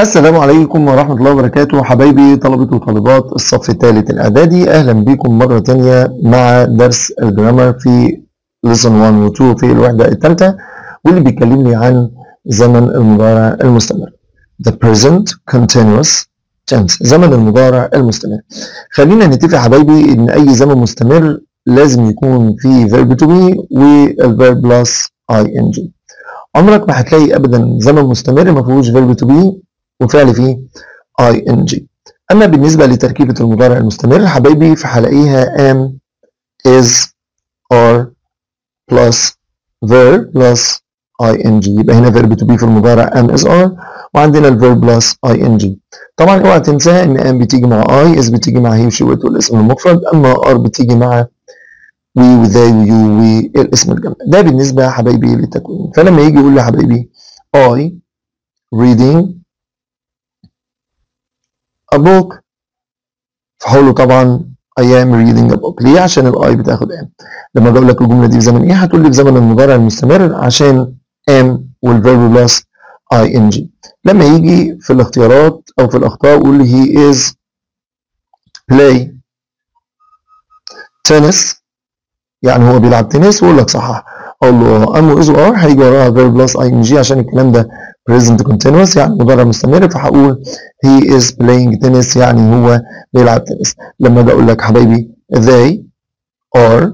السلام عليكم ورحمة الله وبركاته حبايبي طلبة وطالبات الصف الثالث الإعدادي أهلا بكم مرة تانية مع درس الجرامر في lesson 1 و 2 في الوحدة الثالثة واللي بيكلمني عن زمن المضارع المستمر the present continuous tense زمن المضارع المستمر خلينا نتفق حبايبي إن أي زمن مستمر لازم يكون فيه verb to be والverb plus ing عمرك ما هتلاقي أبدا زمن مستمر ما فيهوش verb to be وفعل فيه ing اما بالنسبه لتركيبه المضارع المستمر حبايبي فهلاقيها am is are plus verb plus ing يبقى هنا verb to be في المضارع am is are وعندنا الverb plus ing طبعا اوعى تنساها ان am بتيجي مع I is بتيجي مع he وشي والاسم المفرد اما are بتيجي مع we وذي ويو والاسم الجمع ده بالنسبه حبايبي للتكوين فلما يجي يقول لي حبايبي I reading a book فهقول له طبعا I am reading a book ليه؟ عشان الاي بتاخد am لما بقول لك الجمله دي في زمن ايه؟ هتقول لي في زمن المضارع المستمر عشان am والverb plus ing لما يجي في الاختيارات او في الاخطاء يقول لي he is play tennis يعني هو بيلعب تنس واقول لك صح اقول له ام واز ار هيجي وراها verb plus ing عشان الكلام ده present continuous يعني مضارع مستمر فهقول he is playing tennis يعني هو بيلعب تنس لما اجي اقول لك حبايبي they are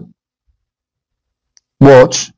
watch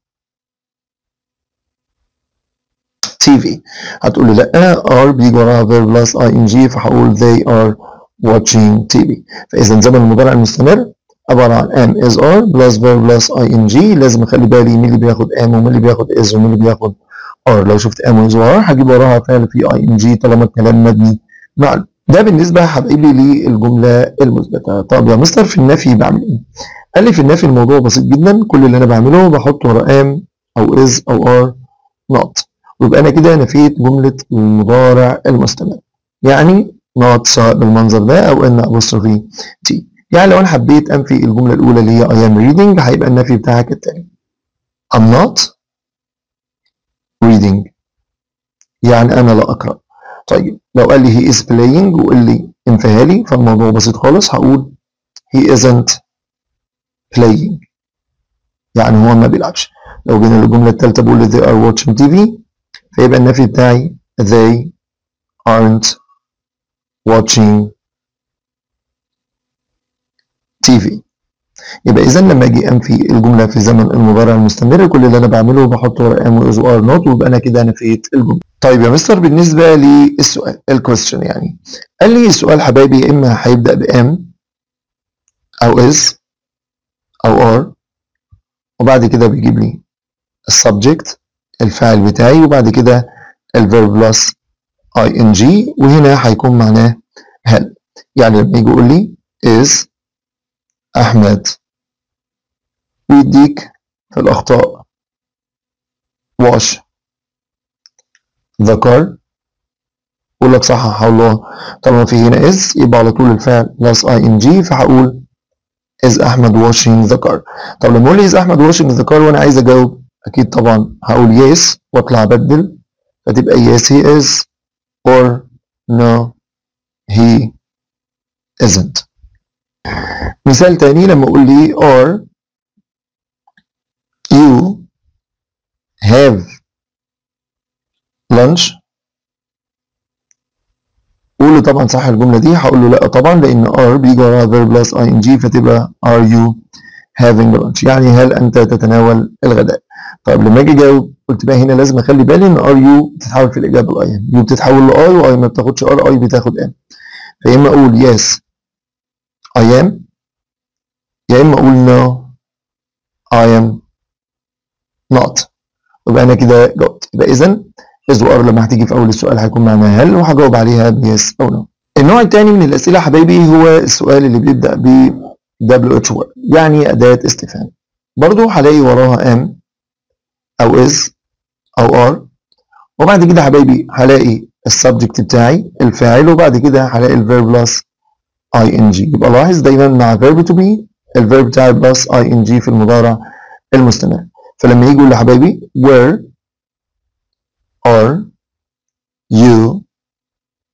TV هتقول لي لا are بيجي وراها verb plus ing فهقول they are watching TV فاذا زمن المضارع المستمر عباره عن am is are plus verb plus ing لازم اخلي بالي مين اللي بياخد am ومين اللي بياخد is ومين اللي بياخد are لو شفت am و is are هجيب وراها فعل في ing طالما الكلام مبني مع ده بالنسبه حبايبي للجمله المثبته طب يا مستر في النفي بعمل ايه؟ قال لي في النفي الموضوع بسيط جدا كل اللي انا بعمله بحط ورا am او is او are not ويبقى انا كده نفيت جمله المضارع المستمر يعني not سواء بالمنظر ده او ان apostrophe t يعني لو انا حبيت انفي الجمله الاولى اللي هي I am reading هيبقى النفي بتاعها كالتالي I'm not reading يعني انا لا اقرا طيب لو قال لي he is playing وقال لي انفيها لي فالموضوع بسيط خالص هقول he isn't playing يعني هو ما بيلعبش لو جينا للجمله الثالثه بقول they are watching TV فيبقى النفي بتاعي they aren't watching TV يبقى اذا لما اجي انفي الجمله في زمن المضارع المستمر كل اللي انا بعمله بحط ورا ام واز ار نوت ويبقى انا كده نفيت الجمله طيب يا مستر بالنسبه للسؤال الكويستشن يعني قال لي السؤال حبايبي يا اما هيبدا بام او از او ار وبعد كده بيجيب لي السبجكت الفاعل بتاعي وبعد كده الفيرب بلس اي ان جي وهنا هيكون معناه هل يعني لما يجي يقول لي is احمد ويديك في الاخطاء wash ذكر اقول لك صح هقول له طالما في هنا is يبقى على طول الفعل plus ing فهقول is احمد washing the car طب لما اقول لي is احمد washing the car وانا عايز اجاوب اكيد طبعا هقول yes واطلع ابدل فتبقى yes he is or no he isn't مثال تاني لما اقول لي or you have lunch قول له طبعا صح الجملة دي هقول له لا طبعا لأن are بيجي وراها verb plus ing فتبقى are you having lunch يعني هل أنت تتناول الغداء طيب لما أجي أجاوب قلت بقى هنا لازم أخلي بالي إن are you بتتحول في الإجابة ل I you بتتحول ل I و I ما بتاخدش R I بتاخد am فيا إما أقول yes I am يا إما أقول no I am not يبقى أنا كده جاوبت يبقى إذا is وار لما هتيجي في أول السؤال هيكون معناها هل وهجاوب عليها بيس أو نو النوع الثاني من الأسئلة حبايبي هو السؤال اللي بيبدأ ب WH word يعني أداة استفهام برضو هلاقي وراها am أو is أو are وبعد كده حبايبي هلاقي السبجكت بتاعي الفاعل وبعد كده هلاقي الفيرب بلس ing يبقى لاحظ دايما مع verb to be الفيرب بتاعي بلس ing في المضارع المستمر فلما يجي يقول لحبايبي where are you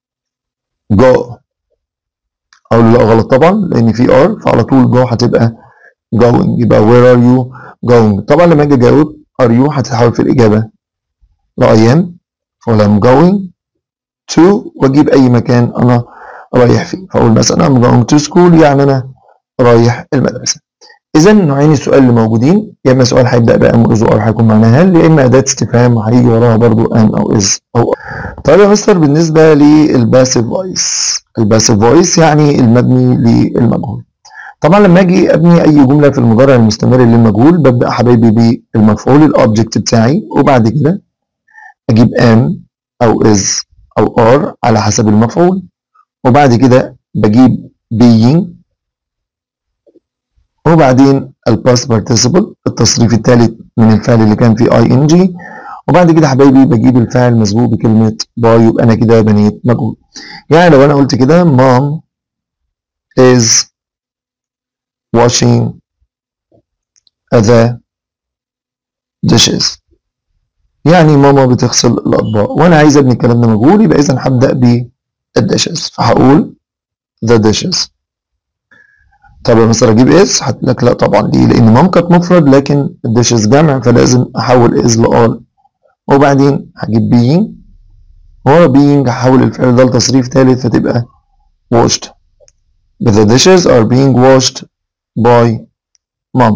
اقول له لا غلط طبعا لان في ار فعلى طول جو هتبقى going يبقى where are you going طبعا لما اجي اجاوب are you هتتحول في الاجابه ل I am فاقول I'm going to واجيب اي مكان انا رايح فيه فاقول مثلا I'm going to school يعني انا رايح المدرسه اذا نوعين السؤال اللي موجودين يا اما سؤال هيبدا بام از ار هيكون معناها هل يا اما اداه استفهام هيجي وراها برضو ام او از او طيب يا مستر بالنسبه للباسيف فويس الباسيف فويس يعني المبني للمجهول طبعا لما اجي ابني اي جمله في المضارع المستمر للمجهول ببدا حبايبي بالمفعول الاوبجكت بتاعي وبعد كده اجيب ام او از او ار على حسب المفعول وبعد كده بجيب being وبعدين الباست بارتيسيبل التصريف الثالث من الفعل اللي كان فيه اي ان جي وبعد كده حبايبي بجيب الفعل مسبوق بكلمه باي يبقى انا كده بنيت مجهول يعني لو انا قلت كده mom is washing the dishes يعني ماما بتغسل الاطباق وانا عايز ابني الكلام ده مجهول يبقى اذا هبدا بالديشز فهقول the dishes طب يا مستر اجيب اس هتقول لك لا طبعا ليه لان مام كانت مفرد لكن الديشز جمع فلازم احول از لار وبعدين هجيب being ورا being هحول الفعل ده لتصريف ثالث فتبقى washed but the dishes are being washed by mom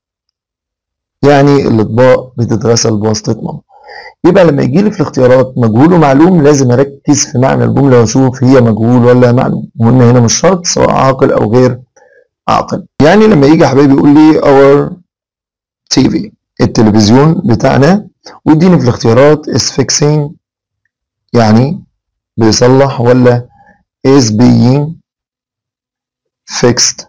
يعني الاطباق بتتغسل بواسطه مام يبقى لما يجي لي في الاختيارات مجهول ومعلوم لازم اركز في معنى الجمله واشوف هي مجهول ولا معلوم وقلنا هنا مش شرط سواء عاقل او غير عاقل يعني لما يجي حبايبي يقول لي our TV التلفزيون بتاعنا ويديني في الاختيارات is fixing يعني بيصلح ولا is being fixed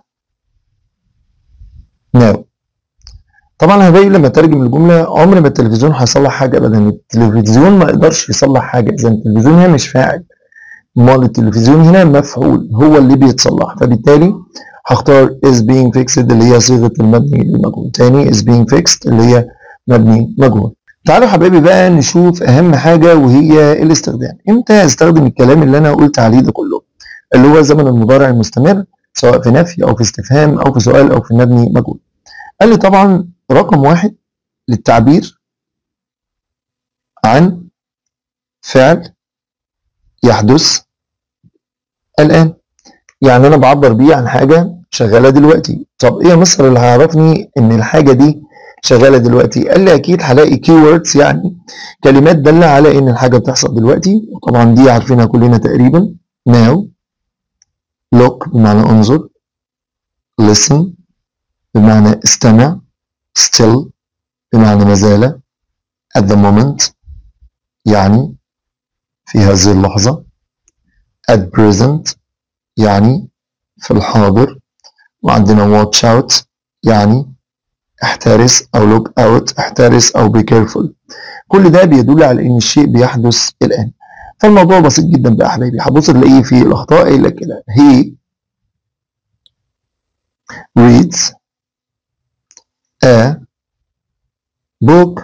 now طبعا يا حبايبي لما اترجم الجمله عمر ما التلفزيون هيصلح حاجه ابدا التلفزيون ما يقدرش يصلح حاجه اذا التلفزيون هنا مش فاعل امال التلفزيون هنا مفعول هو اللي بيتصلح فبالتالي هختار is being fixed اللي هي صيغه المبني للمجهول تاني is being fixed اللي هي مبني مجهول تعالوا حبايبي بقى نشوف اهم حاجه وهي الاستخدام امتى استخدم الكلام اللي انا قلت عليه ده كله اللي هو زمن المضارع المستمر سواء في نفي او في استفهام او في سؤال او في مبني مجهول قال لي طبعا رقم واحد للتعبير عن فعل يحدث الآن يعني أنا بعبر بيه عن حاجة شغالة دلوقتي طب إيه يا مصر اللي هيعرفني إن الحاجة دي شغالة دلوقتي قال لي أكيد هلاقي كي ووردز يعني كلمات دالة على إن الحاجة بتحصل دلوقتي وطبعا دي عارفينها كلنا تقريبا now look بمعنى انظر listen بمعنى استمع still بمعنى ما زال at the moment يعني في هذه اللحظة at present يعني في الحاضر وعندنا watch out يعني احترس أو look out احترس أو be careful كل ده بيدل على إن الشيء بيحدث الآن فالموضوع بسيط جدا بقى يا حبايبي هتبص تلاقيه في الأخطاء قايل لك كده he reads a book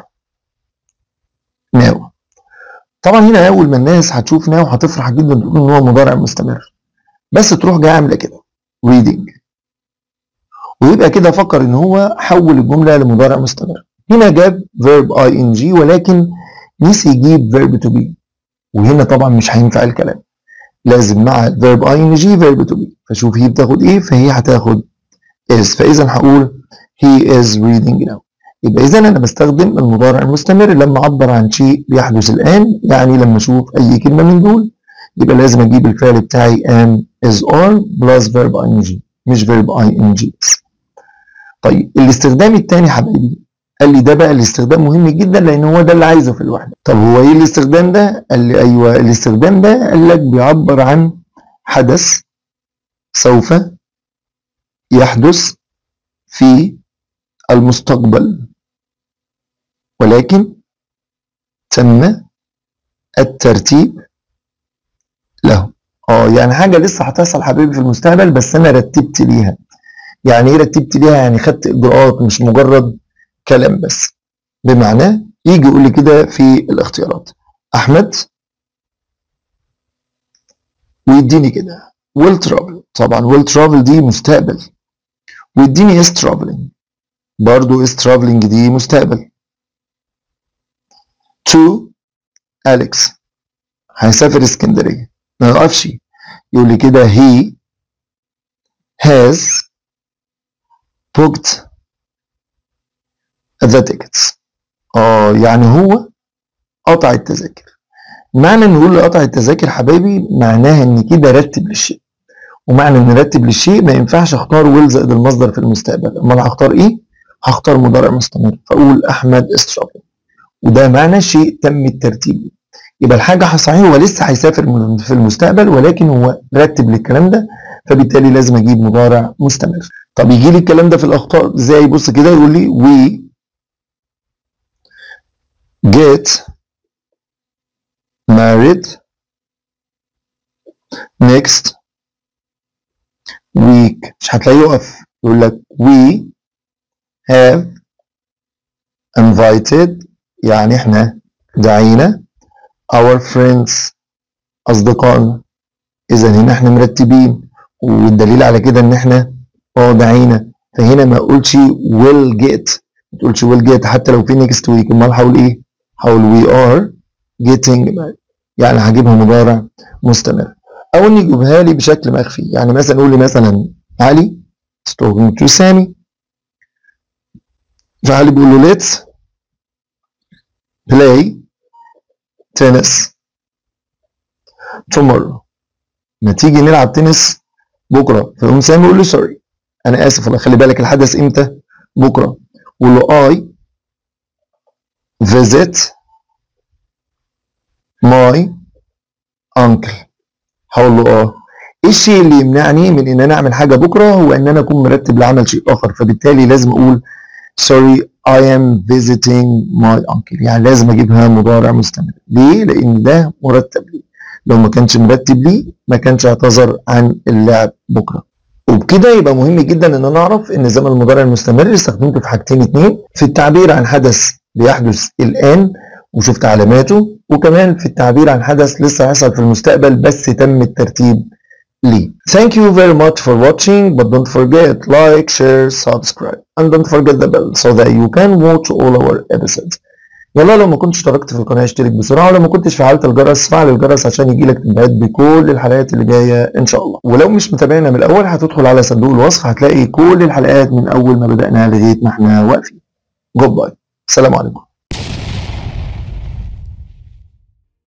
now طبعا هنا اول ما الناس هتشوف ناو هتفرح جدا تقول ان هو مضارع مستمر بس تروح جايه عامله كده reading ويبقى كده فكر ان هو حول الجمله لمضارع مستمر هنا جاب verb ing ولكن نسي يجيب verb to be وهنا طبعا مش هينفع الكلام لازم مع verb ing verb to be فشوف هي بتاخد ايه فهي هتاخد is فاذا هقول he is reading now يبقى اذا انا بستخدم المضارع المستمر لما اعبر عن شيء بيحدث الان يعني لما اشوف اي كلمه من دول يبقى لازم اجيب الفعل بتاعي am is or plus verb ing مش verb ing بس طيب الاستخدام الثاني حبايبي قال لي ده بقى الاستخدام مهم جدا لان هو ده اللي عايزه في الوحده طب هو ايه الاستخدام ده قال لي ايوه الاستخدام ده قال لك بيعبر عن حدث سوف يحدث في المستقبل ولكن تم الترتيب له اه يعني حاجه لسه هتحصل حبيبي في المستقبل بس انا رتبت ليها يعني ايه رتبت ليها يعني خدت اجراءات مش مجرد كلام بس بمعنى يجي يقول لي كده في الاختيارات احمد ويديني كده will travel طبعا will travel دي مستقبل واديني is traveling برضو is traveling دي مستقبل to أليكس هيسافر اسكندرية ما يقفش يقول لي كده he has booked the tickets اه يعني هو قطع التذاكر معنى ان نقول قطع التذاكر حبايبي معناها ان كده رتب للشيء ومعنى ان نرتب للشيء ما ينفعش اختار ويل زائد المصدر في المستقبل امال هختار ايه هختار مضارع مستمر فاقول احمد استرابل وده معنى شيء تم الترتيب يبقى الحاجه صحيح هو لسه هيسافر في المستقبل ولكن هو رتب للكلام ده فبالتالي لازم اجيب مضارع مستمر طب يجي لي الكلام ده في الاخطاء ازاي بص كده يقول لي we get married next week مش هتلاقيه يقف يقول لك we have invited يعني احنا دعينا our friends اصدقائنا اذا هنا احنا مرتبين والدليل على كده ان احنا اه دعينا فهنا ما اقولش will get ما تقولش will get حتى لو في next week امال هقول ايه هقول we are getting يعني هجيبها مضارع مستمر او ان يجيبها لي بشكل مخفي يعني مثلا قول لي مثلا علي is talking to سامي فعلي بيقول له let's play tennis tomorrow ما تيجي نلعب تنس بكره فيقوم سامي يقول له سوري انا اسف والله خلي بالك الحدث امتى بكره قول له I visit my uncle هقول له اه ايه الشيء اللي يمنعني من ان انا اعمل حاجه بكره هو ان انا اكون مرتب لعمل شيء اخر فبالتالي لازم اقول sorry I am visiting my uncle يعني لازم اجيبها مضارع مستمر ليه لان ده مرتب لي لو ما كانش مرتب لي ما كانش اعتذر عن اللعب بكره وبكده يبقى مهم جدا ان انا اعرف ان زمن المضارع المستمر استخدمته في حاجتين اتنين في التعبير عن حدث بيحدث الان وشفت علاماته وكمان في التعبير عن حدث لسه هيحصل في المستقبل بس تم الترتيب ليه. Thank you very much for watching but don't forget like, share, subscribe and don't forget the bell so that you can watch all our episodes. يلا لو ما كنتش اشتركت في القناة اشترك بسرعة ولو ما كنتش فعلت الجرس فعل الجرس عشان يجيلك تنبيهات بكل الحلقات اللي جاية ان شاء الله ولو مش متابعنا من الاول هتدخل على صندوق الوصف هتلاقي كل الحلقات من اول ما بدأناها لغاية ما احنا واقفين جود باي السلام عليكم